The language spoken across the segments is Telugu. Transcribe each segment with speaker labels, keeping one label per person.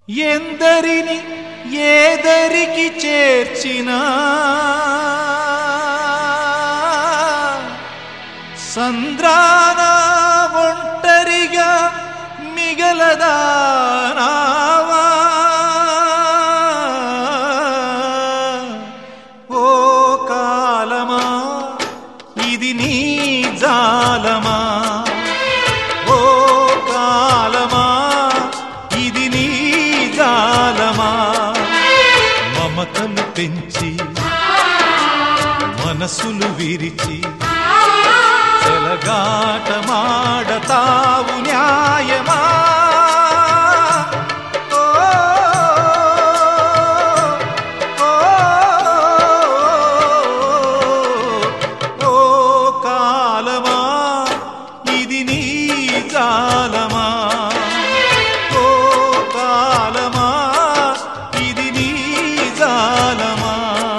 Speaker 1: ఎందరిని ఏదరికి చేర్చినా సంద్రాన ఒంటరిగా మిగలదా నావా ఓ కాలమా ఇది నీ జాలమా ఓ కాలమా ఇది నీ జాలమా మమతలు పెంచి మనసులు విరిచి చెలగాటమాడతావు న్యాయమా ఓ, ఓ, ఓ కాలమా ఇది నీ జాలమా ఓ కాలమా ఇది నీ జాలమా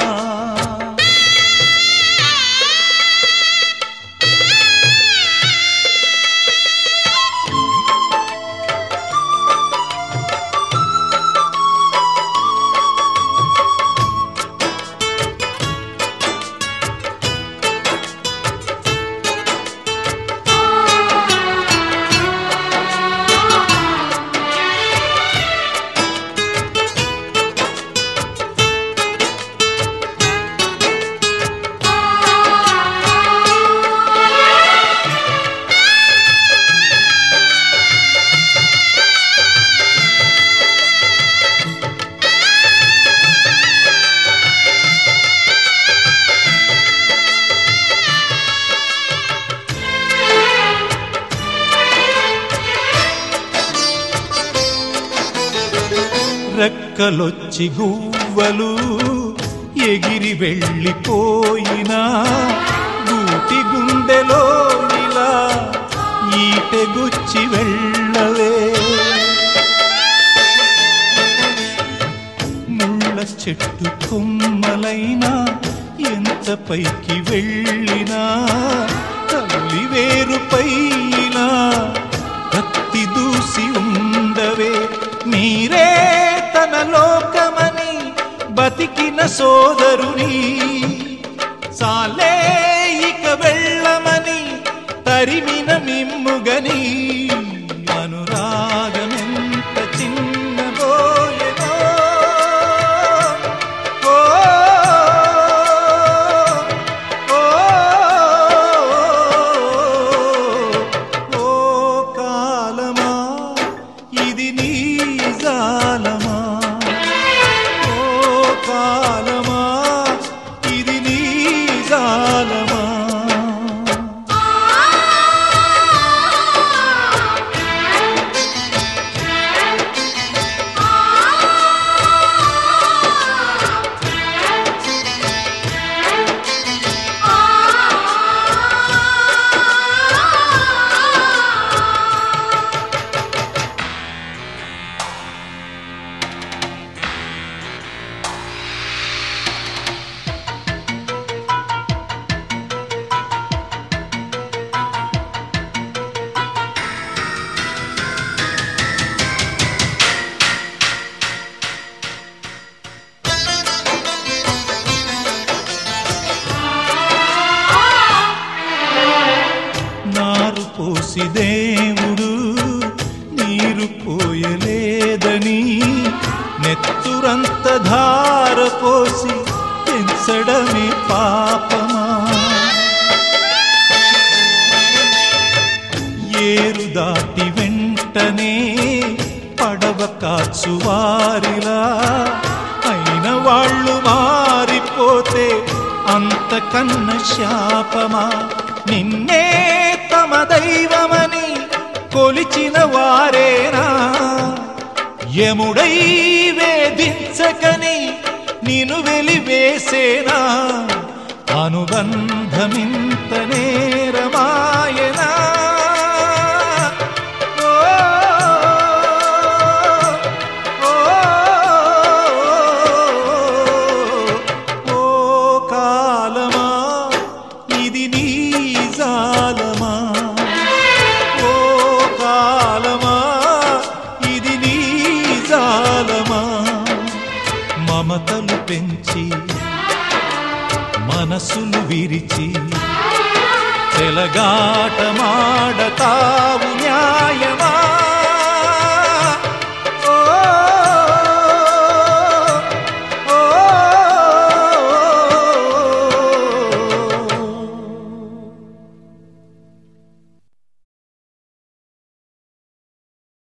Speaker 1: రెక్కలొచ్చి గువ్వలు ఎగిరి వెళ్ళిపోయినా గూటి గుండెలో ఇలా ఈటెగుచ్చి వెళ్ళవే ముళ్ళ చెట్టు కొమ్మలైనా ఎంత పైకి వెళ్ళినా తల్లి వేరుపైనా కత్తి దూసి ఉండవే మీరే తన లోకమని బతికిన సోదరుని సాలే ఇక వెళ్ళమని తరిమిన మిమ్ముగని అనురాగమెంత చిన్నబోయెనో ఓ, ఓ, ఓ కాలమా ఇది నీ జాలమా ఓ కాలమా ఇది నీ జాలమా నారు పోసి దేవుడు నీరు పోయలేదని నెత్తురంత ధార పోసి పెంచడమే పాపమా ఏరు దాటి వెంటనే పడవ కాచువారిలా అయిన వాళ్ళు మారిపోతే అంతకన్న శాపమా నిన్నే తమ దైవమని కొలిచిన వారేనా యముడై వేధించకని నిను వెలివేసేనా అనుబంధమింత నేరమాయనా ఓ, ఓ, ఓ కాలమా ఇది నీ జాలమా ఓ కాలమా ఇది నీ జాలమా మమతలు పెంచి మనసులు విరిచి చెలగాటమాడతావు న్యాయమా